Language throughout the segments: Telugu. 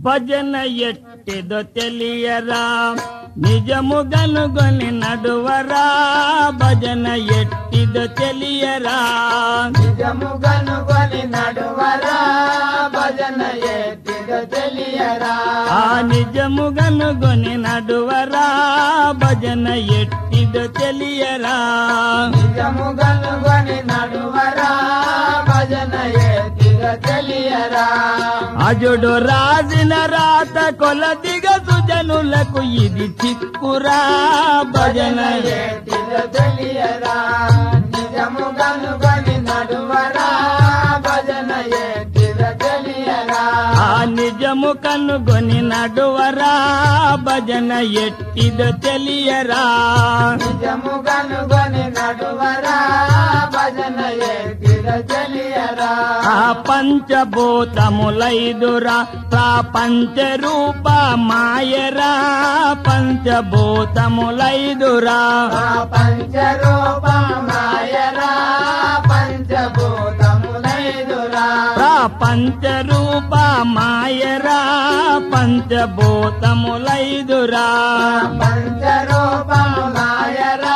భజన ఎట్టిదో తెలియరా నిజము గనుగొని నడువరా భజన ఎట్టిదో తెలియరా నిజము గనుగొని నడువరా భజన ఎట్టిదో తెలియరా ఆ నిజము గనుగొని నడువరా భజన ఎట్టిదో తెలియరా నిజము గనుగొని నడువరా భజన ఎట్టిదో తెలియరా అజుడు రాసిన రాత కొలదిగ సుజనులకు ఇది చిక్కురా భజన ఎట్టిదో తెలియరా నిజము గనుగొని నడువరా భజన ఎట్టిదో తెలియరా ఆ నిజము కనుగొని నడువరా భజన ఎట్టిదో తెలియరా నిజము గనుగొని నడువరా భజన ఎట్టిదో తెలియరా ఆ పంచభూతములైదురా ప్రపంచ రూప మాయరా పంచభూతములైదురా ఆ పంచరూపమాయరా పంచభూతములైదురా ప్రపంచ రూప మాయరా పంచభూతములైదురా పంచరూపమాయరా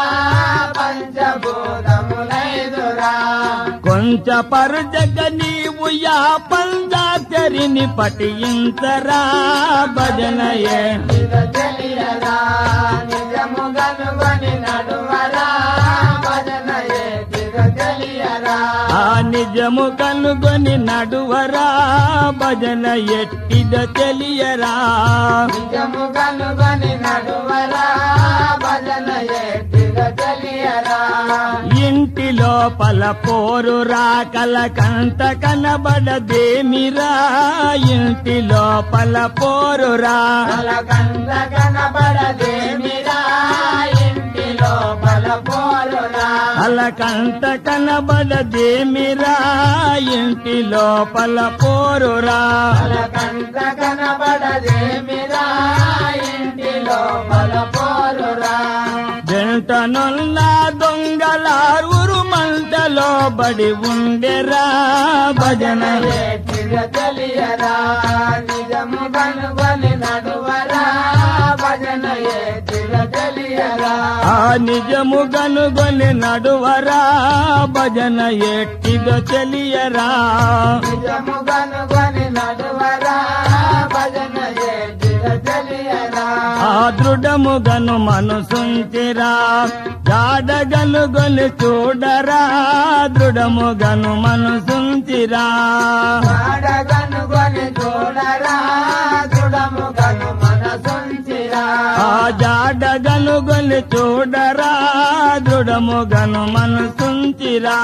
పంచభూతములైదురా కొంచె పరుజగ నీవు యా పంచాచరిని పఠించరా భజనయే ఇద తెలియరా నిజము గనుగొని నడువరా భజన ఏటిద తెలియరా ఆ నిజము కనుగొని నడువరా భజన ఎట్టిద తెలియరా నిజము గనుగొని నడువరా భజన ఏటిద తెలియరా ఇంటి లోపల పోరు రాకల కంట కనబడదేమిరా ఇంటి లోపల పోరురా కలకంద కనబడదేమిరా ఇంటి లోపల పోరురా అల కంట కనబడదేమిరా ఇంటి లోపల పోరురా కలకంద కనబడదేమిరా ఇంటి లోపల పోరురా వెంటనున్న దొంగలారురు మంటలో బడి ఉండెరా భజన ఏటిద తెలియరా నిజము కనుగొని నడువరా భజన ఏటిద తెలియరా ఆ నిజము గనుగొని నడువరా భజన ఎట్టిదో తెలియరా నిజము కనుగొని నడువరా భజన ఏటిద తెలియరా ఆ దృఢము గను మనసుంచిరా జాడగను గొని చూడరా దృఢము గను మనసుంచిరా పాడగనుగొని చూడరా దృఢము గను మనసుంచిరా ఆ జాడగను గొని చూడరా దృఢము గను మనసుంచిరా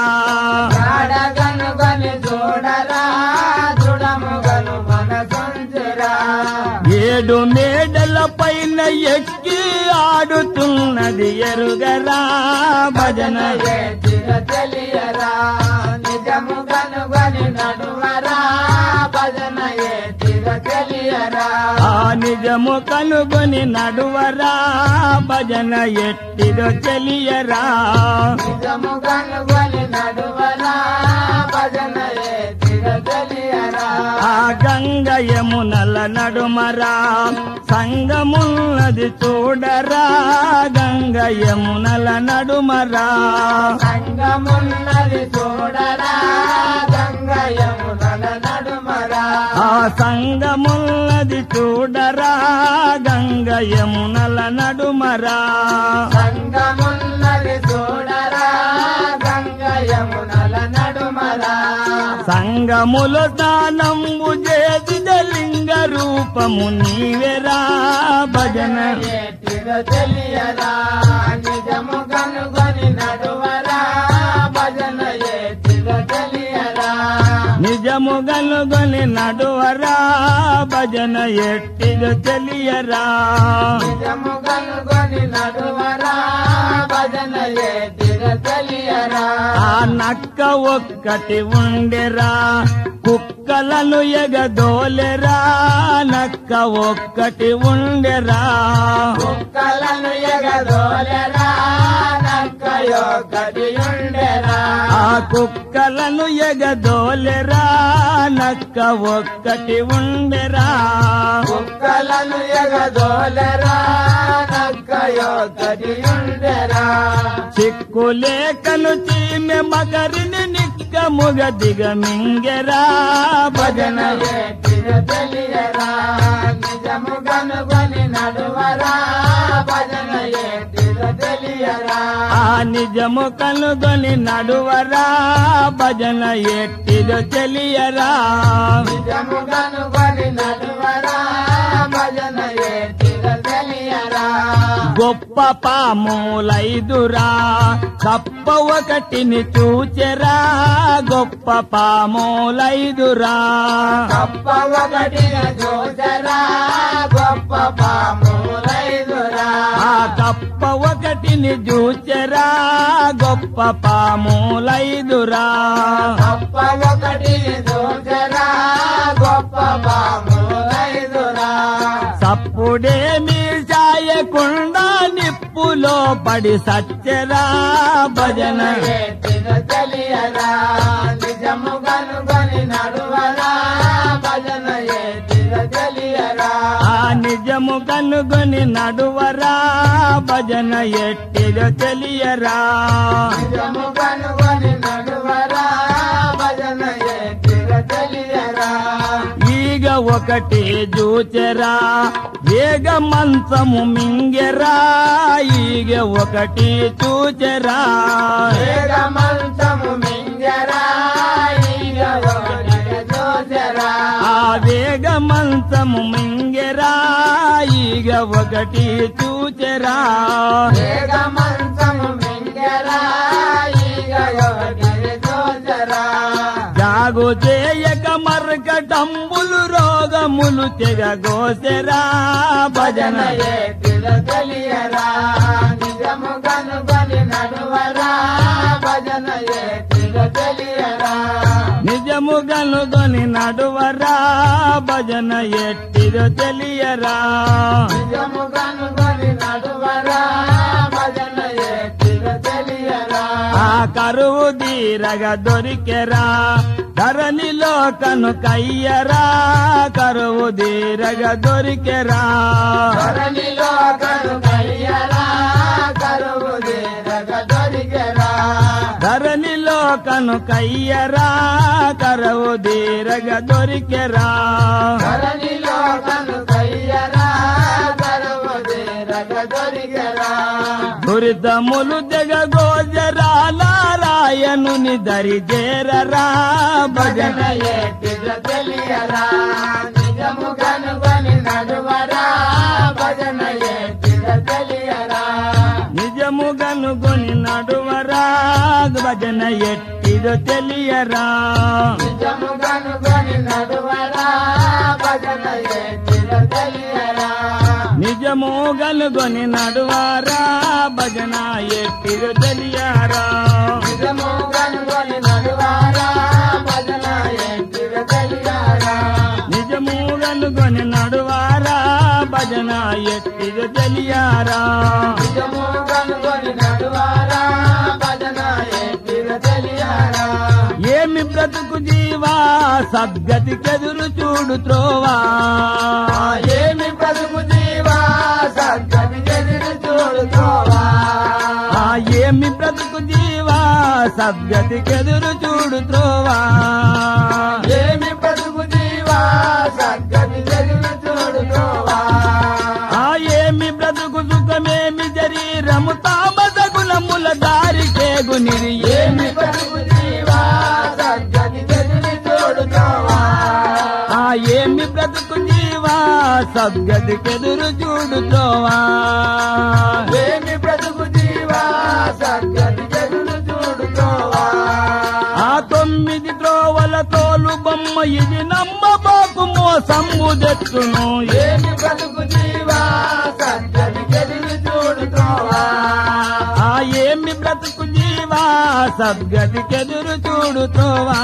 పాడగనుగొని చూడరా దృఢము గను మనసుంచిరా ఏడు మేడల పైన ఎక్కి ఆడుతున్నది ఎరుగరా భజన ఏటిద తెలియరా నిజము కనుగొని నడువరా భజన ఏటిద తెలియరా ఆ నిజము కనుగొని నడువరా భజన ఎట్టిదో తెలియరా నిజము కనుగొని నడువరా భజన ఏటిద తెలియరా ఆ గంగ యమునల నడుమరా సంగమున్నది చూడరా గంగ యమునల నడుమరా సంగమున్నది చూడరా గంగయమునల నడుమరా ఆ సంగమున్నది చూడరా గంగ యమునల నడుమరా సంగమున్నది చూడరా గంగయమునల నడుమరా సంగముల స్నానంబు చేసిన లింగ రూపము నీవెరా భజన ఏటిదో తెలియరా నిజము కనుగొని నడువరా భజన ఏటిదో తెలియరా నిజము గనుగొని నడువరా భజన ఎట్టిదో తెలియరా నిజము కనుగొని నడువరా భజన ఏటిదో తెలియరా ఆ నక్క ఒక్కటి ఉండెరా కుక్కలను ఎగదోలెరా నక్క ఒక్కటి ఉండెరా కుక్కలను ఎగదోలెరా నక్కయొక్కటి ఉండెరా ఆ కుక్కలను ఎగదోలెరా నక్క ఒక్కటి ఉండెరా నిజముగను ఎగదోలరా నక్కయొక్కటి ఉండెరా చిక్కులేకను చీమె మగరిని నిక్కముగ దిగమింగెరా భజన భజన ఏటిద తెలియరా నిజముగను కొని నడువరా భజన ఏటిద తెలియరా ఆ నిజము కనుగొని నడువరా భజన ఎట్టిదో తెలియరా నిజముగను కొని నడువరా భజన ఏటిద తెలియరా గొప్ప పాములైదురా కప్ప ఒకటిని చూచెరా గొప్ప పాములైదురా గొప్ప ఒకటి చూసరా గొప్ప పాములైదురా ఆ కప్ప ఒకటిని చూచెరా గొప్ప పాములైదురా గొప్ప ఒకటి చూసరా గొప్ప పాములైదురా సప్పుడేమీ సాయకుండా నిప్పులో పడి సచ్చరా భజన ఏటిద తెలియరా నిజము కనుగొని నడువరా భజన ఏటిద తెలియరా ఆ నిజము కనుగొని నడువరా భజన ఎట్టిదో తెలియరా నిజము కనుగొని నడువరా భజన ఏటిద తెలియరా ఈగ ఒకటి చూచెరా వేగ మంచము మింగెరా ఈగ ఒకటి చూచెరా వేగమంతము మింగరా ఈగ ఒకటి చూసరా ఆ వేగ మంచము మింగెరా ఈగ ఒకటి చూచెరా వేగమంతము మింగరా ఈగ ఒకటి చూసరా జాగు చేయక మరకటంబులు రోగములు తెగగోసెరా భజన భజన ఏటిద తెలియరా నిజము కనుగొని నడువరా భజన ఏటిద తెలియరా నిజము గనుగొని నడువరా భజన ఎట్టిదో తెలియరా నిజము కనుగొని నడువరా భజన ఏటిద తెలియరా ఆ కరువు దీరగ దొరికెరా ధరణిలో కను కయ్యరా కరువు దీరగ దొరికెరా ధరణిలో కనుకయ్యరా కరువు దీరగ దొరికెరా ధరణిలో కను కయ్యరా కరువు దీరగ దొరికెరా ధరణిలో కనుకయ్యరా కరువు దీరగ దొరికెరా దురితములు తెగగోజరా నారాయణుని దరి చేరరా భజన భజన ఏటిద తెలియరా నిజము కనుగొని నడువరా భజన ఏటిద తెలియరా నిజము గనుగొని నడువరా భజన ఎట్టిదో తెలియరా నిజము కనుగొని నడువరా భజన ఏటిద తెలియరా నిజము గనుగొని నడువారా భజన ఎట్టిదో తెలియరా నిజము కనుగొని నడువారా భజన ఏటిద తెలియరా నిజము గనుగొని నడువారా భజన ఎట్టిదో తెలియరా నిజము కనుగొని నడువారా భజన ఏటిద తెలియరా ఏమి బ్రతుకు జీవా సద్గతి కెదురు చూడు త్రోవా ఆ ఏమి బ్రతుకు జీవా సద్గతి ఎదురు చూడుకోవా ఆ ఏమి బ్రతుకు జీవా సద్గతి కెదురు చూడు త్రోవా ఏమి బ్రతుకు జీవా సద్గతి ఎదురు చూడుకోవా ఆ ఏమి బ్రతుకు సుఖమేమి శరీరము తామసగులముల దారి కేగునిరి ఏమి ఏమి బ్రతుకు జీవా సద్గతి ఎదురు చూడుకోవా ఆ ఏమి బ్రతుకు జీవా సద్గతి కెదురు చూడు త్రోవా ఏమి బ్రతుకు జీవా సద్గతి ఎదురు చూడుకోవా ఆ తొమ్మిది త్రోవల తోలు బొమ్మ ఇది నమ్మబాకు మోసమ్ము తెచ్చును ఏమి బ్రతుకు జీవా సద్గతి ఎదురు చూడుకోవా ఆ ఏమి బ్రతుకు జీవా సద్గతికెదురు చూడుతోవా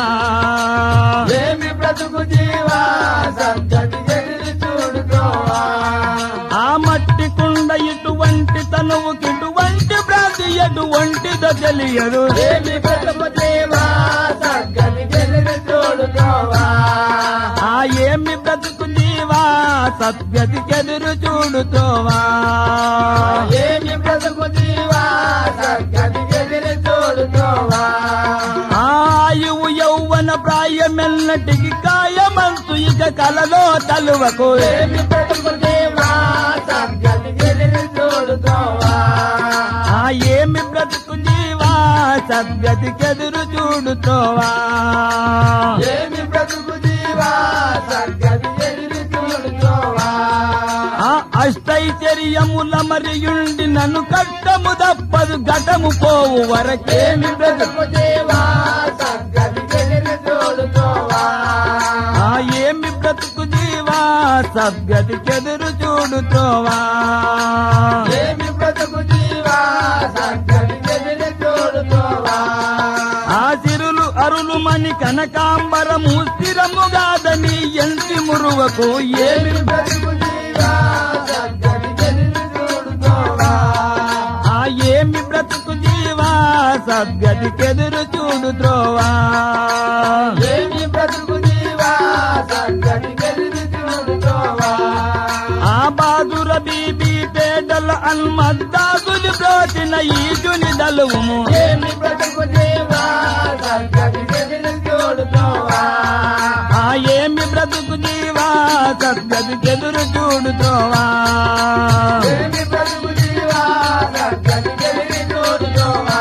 ఏమి బ్రతుకు జీవా సద్గతి ఎదురు చూడుకోవా ఆ మట్టి కుండ ఇటువంటి తనువు కిటువంటి భ్రాంతి ఎటువంటిదో తెలియదు ఏమి బ్రతుకు జీవా సద్గతి ఎదురు చూడుకోవా ఆ ఏమి బ్రతుకు జీవా సద్గతికెదురు చూడుతోవా ఏమి బ్రతుకు జీవా సద్గతి ఎదిరి చూడుతోవా ఆయువు యౌవన ప్రాయమెల్లటికి కాయమంతు ఇక కలలో తలువకు ఏమి బ్రతుకు జీవా సద్గతి ఎదిరి చూడుతోవా ఆ ఏమి బ్రతుకు జీవా సద్గతికెదురు చూడుతోవా ఏమి బ్రతుకు జీవా సద్గతి ఎదిరి చూడుతోవా ఆ అష్టైచర్యముల మరియుండి నన్ను కట్టము తప్పదు ఘటము పోవు వరకే ఏమి బ్రతుకు జీవా సద్గతి ఎదిరి చూడుతోవా ఆ ఏమి బ్రతుకు జీవా సద్గతికెదురు చూడుతోవా ఏమి బ్రతుకు జీవా సద్గతి ఎదిరి చూడుతోవా ఆ సిరులు అరులు మని కనకాంబరము స్థిరముగాదని ఎంతి మురువకు ఏమి ఏమి బ్రతుకు జీవా సద్గతి ఎదిరి చూడుతోవా ఆ ఏమి బ్రతుకు జీవా సద్గతికెదురు చూడుతోవా ఏమి బ్రతుకు జీవా సద్గతి ఎదిరి చూడుతోవా ఆ బాదుర బీబీ పేదల అన్మద్దాదులు బ్రోచిన ఈజుని దలువుము ఏమి బ్రతుకు జీవా సద్గతి ఎదిరి చూడుతోవా ఆ ఏమి బ్రతుకు జీవా సద్గతికెదురు చూడుతోవా ఏమి బ్రతుకు జీవా సద్గతి ఎదిరి చూడుతోవా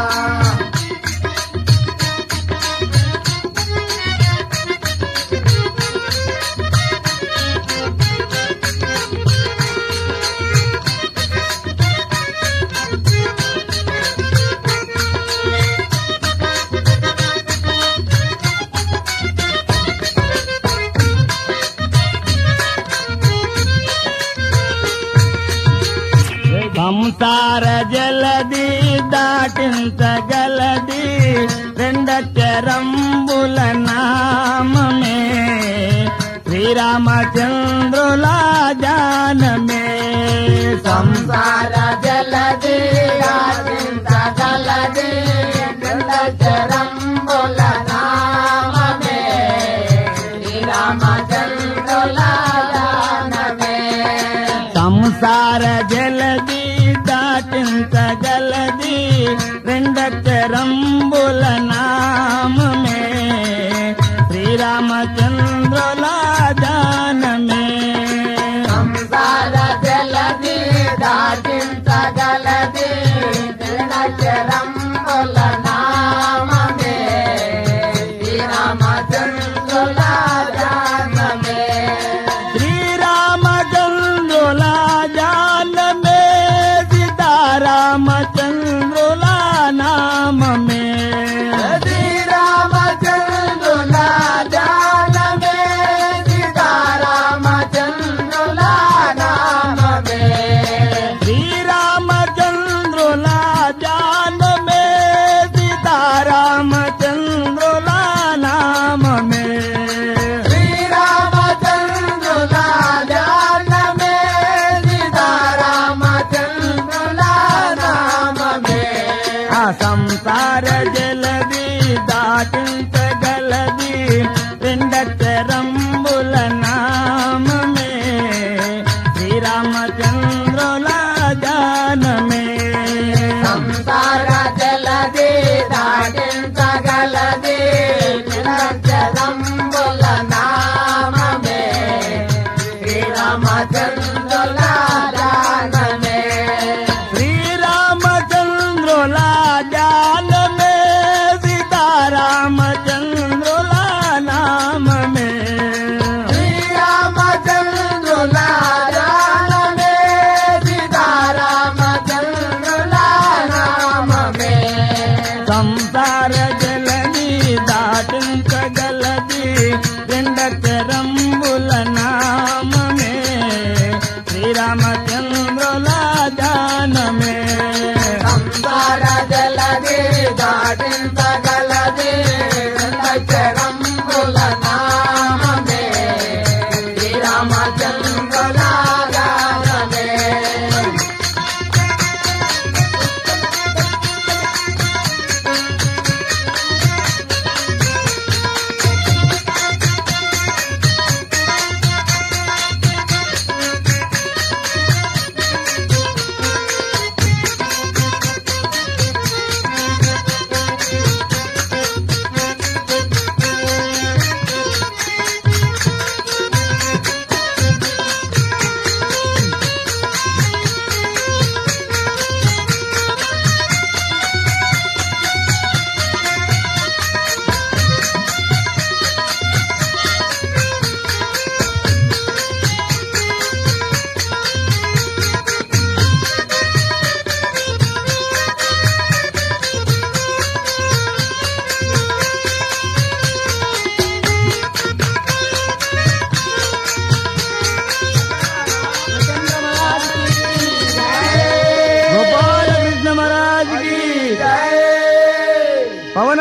సంసార జలది దాటించగలది రెండక్షరంబుల నామమే శ్రీరామచంద్రుల జానమే సంసార జలది ఆచించగలది చరంబుల నామమే శ్రీరామచంద్రుల దానమే సంసార జలది దాటించగలది రెండక్షరంబుల నామమే శ్రీరామచంద్రుల జానమే సంసార జలది దాటించగలది చరంబుల నామమే శ్రీరామచంద్రుల దానమే శ్రీరామచంద్రుల జానమే సీతారామచంద్రుల నామమే శ్రీరామచంద్రుల జానమే సీతారామచంద్రుల నామమే శ్రీరామచంద్రుల జానమే సీతారామచంద్రుల నామమే శ్రీరామచంద్రుల జానమే సీతారామచంద్రుల నామమే ఆ సంసార జలది దాటించగలది రెండక్షరంబుల నామమే శ్రీరామచంద్రుల జానమే సంసార జలది దాటించగలది నిరంజనంబుల నామమే శ్రీరామచంద్రుల దానమే శ్రీరామచంద్రుల జానమే సీతారామచంద్రుల నామమే శ్రీరామచంద్రుల దానమే సీతారామచంద్రుల నామమే సంసార జలది దాటించగలది రెండక్షరంబుల నామమే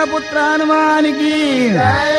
పుత్ర హనుమానికి జై